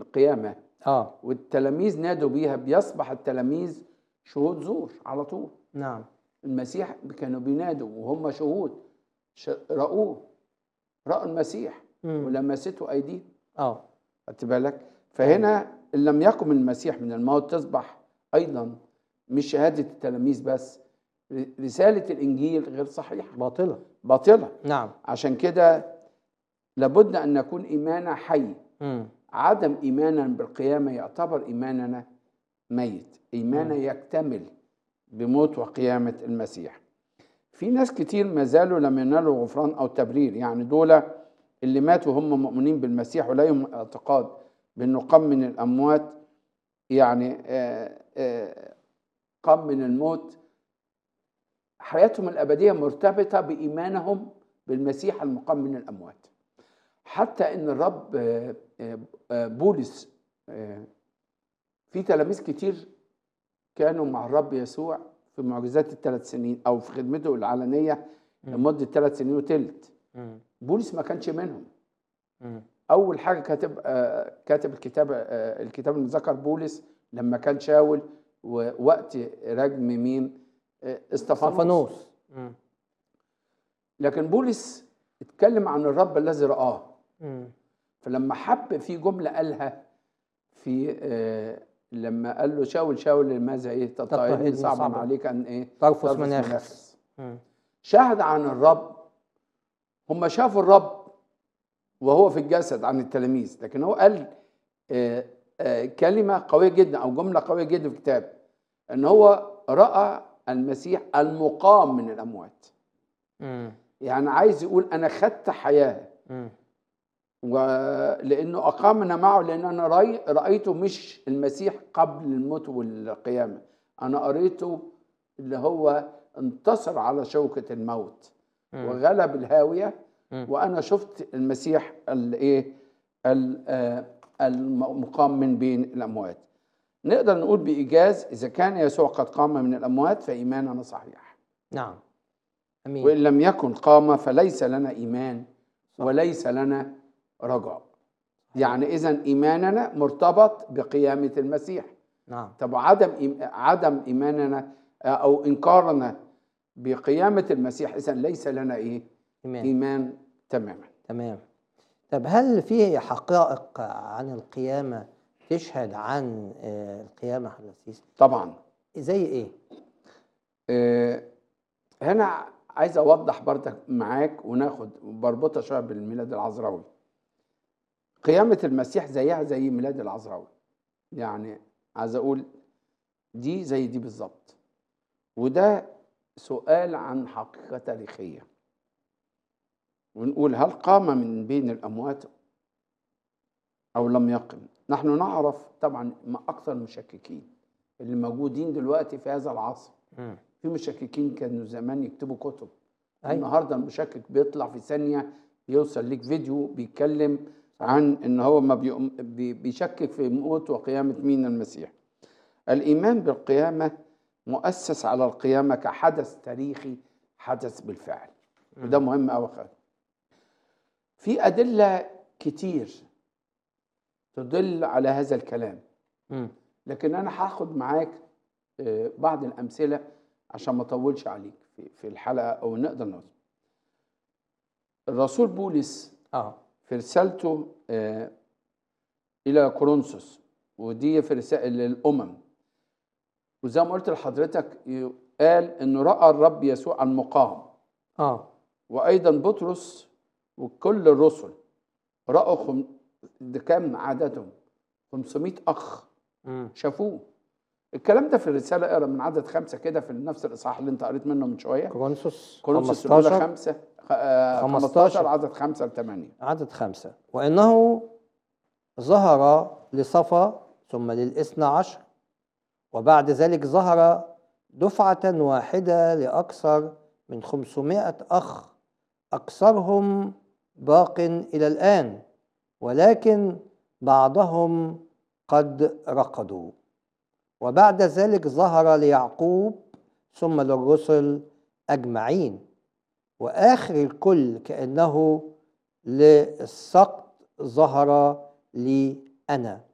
القيامة اه والتلاميذ نادوا بيها بيصبح التلاميذ شهود زور على طول نعم المسيح كانوا بينادوا وهم شهود ش- رأوه رأوا المسيح مم. ولمسته أيديهم اه خدت بالك فهنا إن لم يقم المسيح من الموت تصبح أيضا مش شهادة التلاميذ بس ر- رسالة الإنجيل غير صحيحة باطلة باطلة نعم عشان كده لابد أن نكون إيماننا حي مم. عدم إيماننا بالقيامة يعتبر إيماننا ميت إيماننا يكتمل بموت وقيامة المسيح في ناس كتير ما زالوا لم ينالوا غفران أو تبرير يعني دول اللي ماتوا هم مؤمنين بالمسيح ولهم اعتقاد بأنه قام من الأموات يعني آه، آه، قام من الموت حياتهم الأبدية مرتبطة بإيمانهم بالمسيح المقام من الأموات حتى ان الرب آه، آه، آه، بولس آه، في تلاميذ كتير كانوا مع الرب يسوع في معجزات الثلاث سنين او في خدمته العلنيه لمده ثلاث سنين وثلث مم. بولس ما كانش منهم مم. اول حاجه كاتب آه، كاتب الكتاب آه، الكتاب اللي ذكر بولس لما كان شاول ووقت رجم مين آه، استفانوس استفانوس مم. لكن بولس اتكلم عن الرب الذي رآه مم. فلما حب في جملة قالها في آه لما قال له شاول شاول لماذا ايه تضطهدني تضطهدني صعبا صعباً. عليك ان ايه ترفس ترفس مناخس مناخس. مم. شهد عن الرب هم شافوا الرب وهو في الجسد عن التلاميذ لكن هو قال آه آه كلمة قوية جدا او جملة قوية جدا في الكتاب ان هو رأى المسيح المقام من الاموات مم. يعني عايز يقول انا خدت حياه مم. ولانه اقامنا معه لان انا رأي رايته مش المسيح قبل الموت والقيامه انا قريته اللي هو انتصر على شوكه الموت مم. وغلب الهاويه مم. وانا شفت المسيح الايه ال- آه، المقام من بين الاموات نقدر نقول بايجاز اذا كان يسوع قد قام من الاموات فايماننا صحيح نعم امين وان لم يكن قام فليس لنا ايمان وليس لنا رجاء يعني اذا ايماننا مرتبط بقيامه المسيح نعم طب عدم إيم- عدم ايماننا او انكارنا بقيامه المسيح اذا ليس لنا ايه ايمان ايمان تماما تمام طب هل في حقائق عن القيامة تشهد عن آه، القيامة حضرتك السيسي؟ طبعا زي ايه؟ آه، هنا عايز اوضح برضك معاك وناخد بربطها شويه بالميلاد العذراوي قيامه المسيح زيها زي ميلاد العذراوي يعني عايز اقول دي زي دي بالظبط وده سؤال عن حقيقه تاريخيه ونقول هل قام من بين الاموات او لم يقم نحن نعرف طبعا ما اكثر المشككين اللي موجودين دلوقتي في هذا العصر مم. في مشككين كانوا زمان يكتبوا كتب أيوة. النهارده المشكك بيطلع في ثانيه يوصل ليك فيديو بيتكلم عن ان هو ما بيقوم بي- بيشكك في موت وقيامه مين المسيح الايمان بالقيامه مؤسس على القيامه كحدث تاريخي حدث بالفعل وده مهم قوي في ادله كتير تدل على هذا الكلام مم. لكن انا هاخد معاك آه، بعض الامثله عشان ما اطولش عليك في في الحلقه او نقدر نوصل الرسول بولس اه في رسالته آه، الى كورنثوس ودي في رسائل للامم وزي ما قلت لحضرتك ي- قال انه راى الرب يسوع المقام اه وايضا بطرس وكل الرسل راوا خم... ده كام عددهم 500 اخ مم. شافوه الكلام ده في الرساله اقرا من عدد خمسه كده في نفس الاصحاح اللي انت قريت منه من شويه كورنثوس كورنثوس الاولى 15 خمسه آه، 15 15 عدد خمسه لثمانيه عدد خمسة وإنه ظهر لصفا ثم للإثنى عشر وبعد ذلك ظهر دفعة واحدة لأكثر من خمسمائة أخ أكثرهم باق إلى الآن ولكن بعضهم قد رقدوا وبعد ذلك ظهر ليعقوب ثم للرسل أجمعين وآخر الكل كأنه للسقط ظهر لي أنا